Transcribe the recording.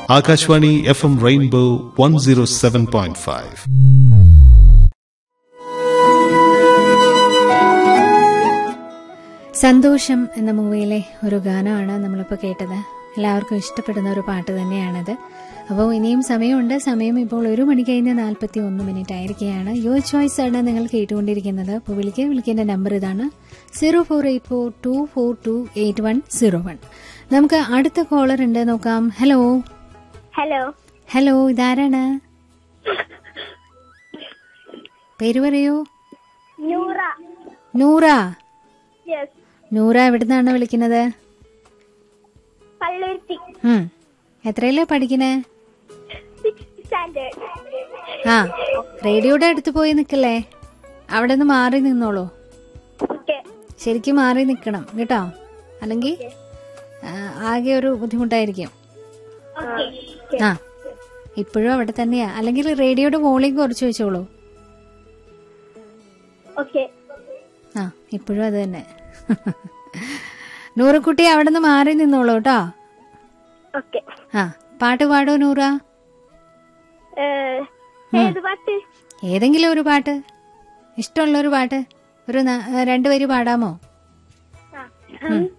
Akashvani F M Rainbow one zero seven point five Santhosham എന്ന മൂവിയിലെ ഒരു ഗാനമാണ് നമ്മളിപ്പോൾ കേട്ടത് എല്ലാവർക്കും ഇഷ്ടപ്പെടുന്ന ഒരു പാട്ട് തന്നെയാണത് അപ്പോൾ ഇനിയും സമയമുണ്ട് സമയം ഇപ്പോൾ ഒരു മണി കഴിഞ്ഞ് നാൽപ്പത്തി ഒന്ന് മിനിറ്റ് ആയിരിക്കുകയാണ് യുവർ ചോയ്സ് ആണ് നിങ്ങൾ കേട്ടുകൊണ്ടിരിക്കുന്നത് അപ്പോൾ വിളിക്കുക വിളിക്കേണ്ട നമ്പർ ഇതാണ് zero four eight four two four two eight one zero one നമുക്ക് അടുത്ത കോളർ ഉണ്ട് നോക്കാം ഹലോ ഹലോ ഹലോ ഇതാരാണ് പേര് പറയൂ നൂറ നൂറ യെസ് നൂറ എവിടുന്നാണ് വിളിക്കുന്നത് പള്ളുരുത്തി ഉം. എത്രയിലാ പഠിക്കണേ സിക്സ് സ്റ്റാൻഡേർഡ് ആ റേഡിയോയുടെ അടുത്ത് പോയി നിൽക്കല്ലേ അവിടെ നിന്ന് മാറി നിന്നോളൂ ഓക്കെ ശരിക്കും മാറി നിൽക്കണം കേട്ടോ അല്ലെങ്കിൽ ആ, ആകെ ഒരു ബുദ്ധിമുട്ടായിരിക്കും ഓക്കെ ആ ഇപ്പോഴും അവിടെ തന്നെയാ അല്ലെങ്കിൽ റേഡിയോയുടെ വോളിയം കുറച്ച് വെച്ചോളൂ ഓക്കെ ആ ഇപ്പോഴും അത് തന്നെ നൂറക്കുട്ടി അവിടെ നിന്ന് മാറി നിന്നോളൂ കേട്ടോ ഓക്കെ ആ പാട്ട് പാടോ നൂറ ഏത് പാട്ട് ഏതെങ്കിലും ഒരു പാട്ട് ഇഷ്ടമുള്ള ഒരു പാട്ട് ഒരു ന- രണ്ട് വരി പാടാമോ ആ. ഹം